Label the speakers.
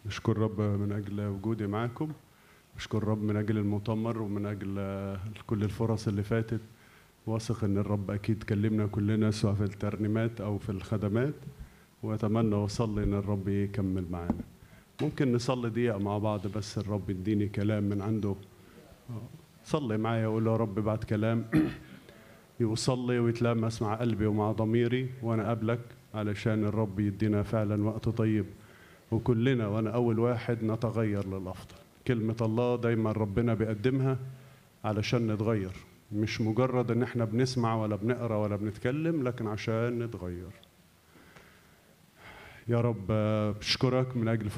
Speaker 1: نشكر رب من أجل وجودي معاكم نشكر رب من أجل المؤتمر ومن أجل آه، كل الفرص اللي فاتت واثق إن الرب أكيد كلمنا كلنا سواء في الترنيمات أو في الخدمات وأتمنى وأصلي إن الرب يكمل معانا ممكن نصلي دقيقة مع بعض بس الرب يديني كلام من عنده صلي معايا وقول يا رب بعد كلام يوصلي ويتلامس مع قلبي ومع ضميري وانا قبلك علشان الرب يدينا فعلا وقت طيب وكلنا وانا اول واحد نتغير للافضل كلمه الله دايما ربنا بيقدمها علشان نتغير مش مجرد ان احنا بنسمع ولا بنقرا ولا بنتكلم لكن عشان نتغير يا رب آه، بشكرك من اجل